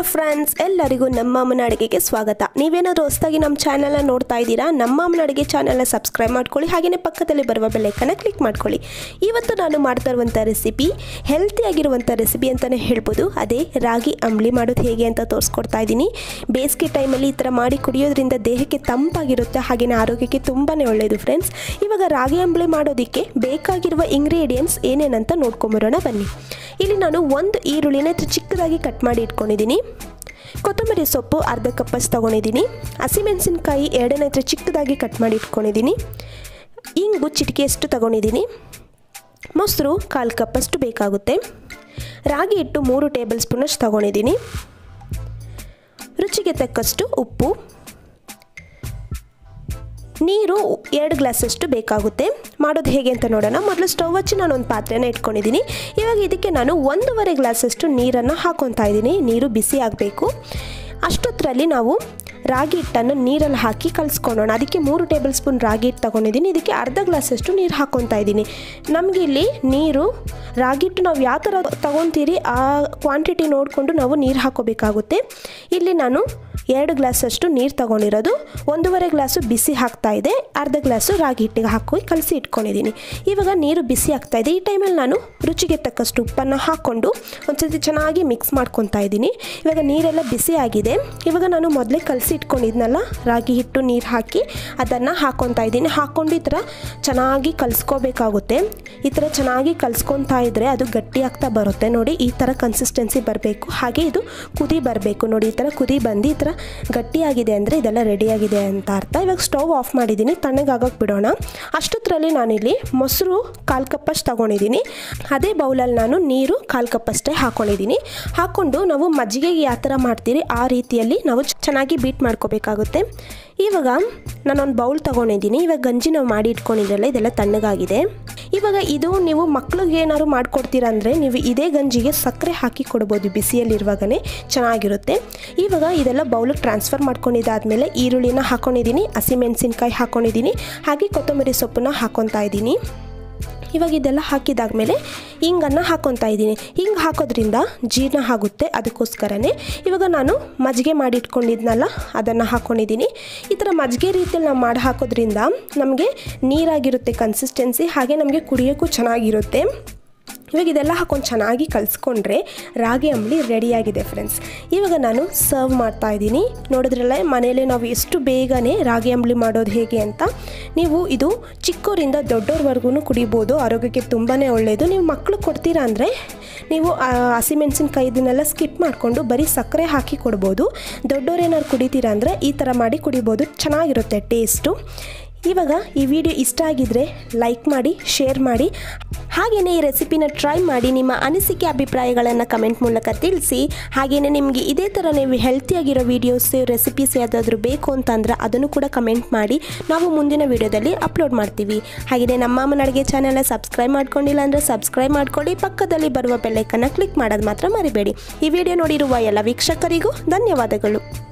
hello friends ಎಲ್ಲರಿಗೂ ನಮ್ಮ ಅಮ್ಮನ ಅಡುಗೆಗೆ ಸ್ವಾಗತ ನೀವೇನಾದರೂ ಹೊಸದಾಗಿ ನಮ್ಮ ಚಾನಲ್ನ ನೋಡ್ತಾ ಇದ್ದೀರಾ ನಮ್ಮ ಅಮ್ಮನ ಅಡುಗೆ ಚಾನಲ್ನ ಸಬ್ಸ್ಕ್ರೈಬ್ ಮಾಡ್ಕೊಳ್ಳಿ ಹಾಗೆಯೇ ಪಕ್ಕದಲ್ಲಿ ಬರುವ ಬೆಲ್ಲೈಕನ್ನ ಕ್ಲಿಕ್ ಮಾಡ್ಕೊಳ್ಳಿ ಇವತ್ತು ನಾನು ಮಾಡ್ತಾ ಇರುವಂಥ ರೆಸಿಪಿ ಹೆಲ್ತಿಯಾಗಿರುವಂಥ ರೆಸಿಪಿ ಅಂತಲೇ ಹೇಳ್ಬೋದು ಅದೇ ರಾಗಿ ಅಂಬ್ಲಿ ಮಾಡೋದು ಹೇಗೆ ಅಂತ ತೋರಿಸ್ಕೊಡ್ತಾ ಇದ್ದೀನಿ ಬೇಸಿಗೆ ಟೈಮಲ್ಲಿ ಈ ಥರ ಮಾಡಿ ಕುಡಿಯೋದ್ರಿಂದ ದೇಹಕ್ಕೆ ತಂಪಾಗಿರುತ್ತೆ ಹಾಗೆಯೇ ಆರೋಗ್ಯಕ್ಕೆ ತುಂಬಾ ಒಳ್ಳೆಯದು ಫ್ರೆಂಡ್ಸ್ ಇವಾಗ ರಾಗಿ ಅಂಬ್ಲಿ ಮಾಡೋದಕ್ಕೆ ಬೇಕಾಗಿರುವ ಇಂಗ್ರೀಡಿಯೆಂಟ್ಸ್ ಏನೇನಂತ ನೋಡ್ಕೊಂಬರೋಣ ಬನ್ನಿ ಇಲ್ಲಿ ನಾನು ಒಂದು ಈರುಳ್ಳಿನ ಇತ್ರ ಚಿಕ್ಕದಾಗಿ ಕಟ್ ಮಾಡಿ ಇಟ್ಕೊಂಡಿದ್ದೀನಿ ಕೊತ್ತಂಬರಿ ಸೊಪ್ಪು ಅರ್ಧ ಕಪ್ಪಷ್ಟು ತೊಗೊಂಡಿದ್ದೀನಿ ಹಸಿಮೆಣಸಿನ್ಕಾಯಿ ಎರಡನೇ ಹತ್ರ ಚಿಕ್ಕದಾಗಿ ಕಟ್ ಮಾಡಿ ಇಟ್ಕೊಂಡಿದ್ದೀನಿ ಇಂಗು ಚಿಟಿಕೆಯಷ್ಟು ತೊಗೊಂಡಿದ್ದೀನಿ ಮೊಸರು ಕಾಲು ಕಪ್ಪಷ್ಟು ಬೇಕಾಗುತ್ತೆ ರಾಗಿ ಹಿಟ್ಟು ಮೂರು ಟೇಬಲ್ ಸ್ಪೂನಷ್ಟು ತೊಗೊಂಡಿದ್ದೀನಿ ರುಚಿಗೆ ತಕ್ಕಷ್ಟು ಉಪ್ಪು ನೀರು ಎರಡು ಗ್ಲಾಸಷ್ಟು ಬೇಕಾಗುತ್ತೆ ಮಾಡೋದು ಹೇಗೆ ಅಂತ ನೋಡೋಣ ಮೊದಲು ಸ್ಟವ್ ಹಚ್ಚಿ ನಾನು ಒಂದು ಪಾತ್ರೆನ ಇಟ್ಕೊಂಡಿದ್ದೀನಿ ಇವಾಗ ಇದಕ್ಕೆ ನಾನು ಒಂದೂವರೆ ಗ್ಲಾಸಷ್ಟು ನೀರನ್ನು ಹಾಕೊತಾ ಇದ್ದೀನಿ ನೀರು ಬಿಸಿ ಆಗಬೇಕು ಅಷ್ಟೊತ್ತರಲ್ಲಿ ನಾವು ರಾಗಿ ಹಿಟ್ಟನ್ನು ನೀರಲ್ಲಿ ಹಾಕಿ ಕಲಿಸ್ಕೊಳ್ಳೋಣ ಅದಕ್ಕೆ ಮೂರು ಟೇಬಲ್ ಸ್ಪೂನ್ ರಾಗಿ ಹಿಟ್ಟು ತೊಗೊಂಡಿದ್ದೀನಿ ಇದಕ್ಕೆ ಅರ್ಧ ಗ್ಲಾಸಷ್ಟು ನೀರು ಹಾಕ್ಕೊತಾ ಇದ್ದೀನಿ ನಮಗೆ ಇಲ್ಲಿ ನೀರು ರಾಗಿ ಹಿಟ್ಟು ನಾವು ಯಾವ ಥರ ತೊಗೊತೀರಿ ಆ ಕ್ವಾಂಟಿಟಿ ನೋಡಿಕೊಂಡು ನಾವು ನೀರು ಹಾಕೋಬೇಕಾಗುತ್ತೆ ಇಲ್ಲಿ ನಾನು ಎರಡು ಗ್ಲಾಸಷ್ಟು ನೀರು ತೊಗೊಂಡಿರೋದು ಒಂದೂವರೆ ಗ್ಲಾಸು ಬಿಸಿ ಹಾಕ್ತಾ ಇದೆ ಅರ್ಧ ಗ್ಲಾಸು ರಾಗಿ ಹಿಟ್ಟಿಗೆ ಹಾಕಿ ಕಲಸಿ ಇಟ್ಕೊಂಡಿದ್ದೀನಿ ಇವಾಗ ನೀರು ಬಿಸಿ ಆಗ್ತಾ ಇದೆ ಈ ಟೈಮಲ್ಲಿ ನಾನು ರುಚಿಗೆ ತಕ್ಕಷ್ಟು ಉಪ್ಪನ್ನು ಹಾಕ್ಕೊಂಡು ಒಂದ್ಸತಿ ಚೆನ್ನಾಗಿ ಮಿಕ್ಸ್ ಮಾಡ್ಕೊತಾ ಇದ್ದೀನಿ ಇವಾಗ ನೀರೆಲ್ಲ ಬಿಸಿ ಆಗಿದೆ ಇವಾಗ ನಾನು ಮೊದಲೇ ಕಲಸಿ ಇಟ್ಕೊಂಡಿದ್ನಲ್ಲ ರಾಗಿ ಹಿಟ್ಟು ನೀರು ಹಾಕಿ ಅದನ್ನು ಹಾಕ್ಕೊತಾ ಇದ್ದೀನಿ ಹಾಕ್ಕೊಂಡು ಈ ಥರ ಚೆನ್ನಾಗಿ ಕಲಿಸ್ಕೋಬೇಕಾಗುತ್ತೆ ಈ ಥರ ಚೆನ್ನಾಗಿ ಕಲಿಸ್ಕೊತಾ ಇದ್ದರೆ ಅದು ಗಟ್ಟಿ ಆಗ್ತಾ ಬರುತ್ತೆ ನೋಡಿ ಈ ಥರ ಕನ್ಸಿಸ್ಟೆನ್ಸಿ ಬರಬೇಕು ಹಾಗೆ ಇದು ಕುದಿ ಬರಬೇಕು ನೋಡಿ ಈ ಥರ ಕುದಿ ಬಂದು ಈ ಥರ ಗಟ್ಟಿಯಾಗಿದೆ ಅಂದರೆ ಇದೆಲ್ಲ ರೆಡಿಯಾಗಿದೆ ಅಂತ ಅರ್ಥ ಇವಾಗ ಸ್ಟವ್ ಆಫ್ ಮಾಡಿದ್ದೀನಿ ತಣ್ಣಗಾಗೋಕೆ ಬಿಡೋಣ ಅಷ್ಟೊತ್ತರಲ್ಲಿ ನಾನಿಲ್ಲಿ ಮೊಸರು ಕಾಲು ಕಪ್ಪಷ್ಟು ತೊಗೊಂಡಿದ್ದೀನಿ ಅದೇ ಬೌಲಲ್ಲಿ ನಾನು ನೀರು ಕಾಲು ಕಪ್ಪಷ್ಟೇ ಹಾಕ್ಕೊಂಡಿದ್ದೀನಿ ಹಾಕ್ಕೊಂಡು ನಾವು ಮಜ್ಜಿಗೆಗೆ ಯಾವ ಥರ ಮಾಡ್ತೀರಿ ಆ ರೀತಿಯಲ್ಲಿ ನಾವು ಚೆನ್ನಾಗಿ ಬೀಟ್ ಮಾಡ್ಕೋಬೇಕಾಗುತ್ತೆ ಇವಾಗ ನಾನೊಂದು ಬೌಲ್ ತೊಗೊಂಡಿದ್ದೀನಿ ಇವಾಗ ಗಂಜಿ ನಾವು ಮಾಡಿ ಇಟ್ಕೊಂಡಿದ್ರಲ್ಲ ಇದೆಲ್ಲ ತಣ್ಣಗಾಗಿದೆ ಇವಾಗ ಇದು ನೀವು ಮಕ್ಳಿಗೆ ಏನಾದ್ರು ಮಾಡ್ಕೊಡ್ತೀರಾ ಅಂದರೆ ನೀವು ಇದೇ ಗಂಜಿಗೆ ಸಕ್ಕರೆ ಹಾಕಿ ಕೊಡ್ಬೋದು ಬಿಸಿಯಲ್ಲಿರುವಾಗನೇ ಚೆನ್ನಾಗಿರುತ್ತೆ ಇವಾಗ ಇದೆಲ್ಲ ಬೌಲಿಗೆ ಟ್ರಾನ್ಸ್ಫರ್ ಮಾಡ್ಕೊಂಡಿದ್ದಾದಮೇಲೆ ಈರುಳ್ಳಿನ ಹಾಕ್ಕೊಂಡಿದ್ದೀನಿ ಹಸಿಮೆಣಸಿನ್ಕಾಯಿ ಹಾಕ್ಕೊಂಡಿದ್ದೀನಿ ಹಾಗೆ ಕೊತ್ತಂಬರಿ ಸೊಪ್ಪನ್ನ ಹಾಕ್ಕೊತಾ ಇದ್ದೀನಿ ಇವಾಗ ಇದೆಲ್ಲ ಹಾಕಿದಾದ್ಮೇಲೆ ಹಿಂಗನ್ನು ಹಾಕ್ಕೊತಾ ಇದ್ದೀನಿ ಹಿಂಗೆ ಹಾಕೋದ್ರಿಂದ ಜೀರ್ಣ ಆಗುತ್ತೆ ಅದಕ್ಕೋಸ್ಕರನೇ ಇವಾಗ ನಾನು ಮಜ್ಜಿಗೆ ಮಾಡಿ ಇಟ್ಕೊಂಡಿದ್ನಲ್ಲ ಅದನ್ನು ಹಾಕ್ಕೊಂಡಿದ್ದೀನಿ ಈ ಥರ ಮಜ್ಜಿಗೆ ರೀತಿಯಲ್ಲಿ ನಾವು ಮಾಡಿ ಹಾಕೋದ್ರಿಂದ ನಮಗೆ ನೀರಾಗಿರುತ್ತೆ ಕನ್ಸಿಸ್ಟೆನ್ಸಿ ಹಾಗೆ ನಮಗೆ ಕುಡಿಯೋಕ್ಕೂ ಚೆನ್ನಾಗಿರುತ್ತೆ ಇವಾಗ ಇದೆಲ್ಲ ಹಾಕೊಂಡು ಚೆನ್ನಾಗಿ ಕಲಿಸ್ಕೊಂಡ್ರೆ ರಾಗಿ ಅಂಬಲಿ ರೆಡಿಯಾಗಿದೆ ಫ್ರೆಂಡ್ಸ್ ಇವಾಗ ನಾನು ಸರ್ವ್ ಮಾಡ್ತಾ ಇದ್ದೀನಿ ನೋಡಿದ್ರಲ್ಲ ಮನೆಯಲ್ಲೇ ನಾವು ಎಷ್ಟು ಬೇಗನೆ ರಾಗಿ ಅಂಬಲಿ ಮಾಡೋದು ಹೇಗೆ ಅಂತ ನೀವು ಇದು ಚಿಕ್ಕವರಿಂದ ದೊಡ್ಡವ್ರವರೆಗೂ ಕುಡಿಬೋದು ಆರೋಗ್ಯಕ್ಕೆ ತುಂಬಾ ಒಳ್ಳೆಯದು ನೀವು ಮಕ್ಕಳು ಕೊಡ್ತೀರಾ ಅಂದರೆ ನೀವು ಹಸಿಮೆಣಸಿನ್ಕಾಯಿ ಇದನ್ನೆಲ್ಲ ಸ್ಕಿಪ್ ಮಾಡಿಕೊಂಡು ಬರೀ ಸಕ್ಕರೆ ಹಾಕಿ ಕೊಡ್ಬೋದು ದೊಡ್ಡವ್ರು ಏನಾದ್ರು ಕುಡಿತೀರಾ ಅಂದರೆ ಈ ಥರ ಮಾಡಿ ಕುಡಿಬೋದು ಚೆನ್ನಾಗಿರುತ್ತೆ ಟೇಸ್ಟು ಇವಾಗ ಈ ವಿಡಿಯೋ ಇಷ್ಟ ಆಗಿದ್ರೆ ಲೈಕ್ ಮಾಡಿ ಶೇರ್ ಮಾಡಿ ಹಾಗೆಯೇ ಈ ರೆಸಿಪಿನ ಟ್ರೈ ಮಾಡಿ ನಿಮ್ಮ ಅನಿಸಿಕೆ ಅಭಿಪ್ರಾಯಗಳನ್ನು ಕಮೆಂಟ್ ಮೂಲಕ ತಿಳಿಸಿ ಹಾಗೆಯೇ ನಿಮಗೆ ಇದೇ ಥರ ನೀವು ಹೆಲ್ತಿಯಾಗಿರೋ ವೀಡಿಯೋಸ್ ರೆಸಿಪೀಸ್ ಯಾವುದಾದ್ರೂ ಬೇಕು ಅಂತಂದ್ರೆ ಅದನ್ನು ಕೂಡ ಕಮೆಂಟ್ ಮಾಡಿ ನಾವು ಮುಂದಿನ ವೀಡಿಯೋದಲ್ಲಿ ಅಪ್ಲೋಡ್ ಮಾಡ್ತೀವಿ ಹಾಗೆಯೇ ನಮ್ಮ ಅಮ್ಮನ ಅಡುಗೆ ಚಾನಲ್ನ ಸಬ್ಸ್ಕ್ರೈಬ್ ಮಾಡ್ಕೊಂಡಿಲ್ಲ ಅಂದರೆ ಸಬ್ಸ್ಕ್ರೈಬ್ ಮಾಡ್ಕೊಳ್ಳಿ ಪಕ್ಕದಲ್ಲಿ ಬರುವ ಬೆಲ್ಲೈಕನ್ನು ಕ್ಲಿಕ್ ಮಾಡೋದು ಮಾತ್ರ ಮರಿಬೇಡಿ ಈ ವಿಡಿಯೋ ನೋಡಿರುವ ಎಲ್ಲ ವೀಕ್ಷಕರಿಗೂ ಧನ್ಯವಾದಗಳು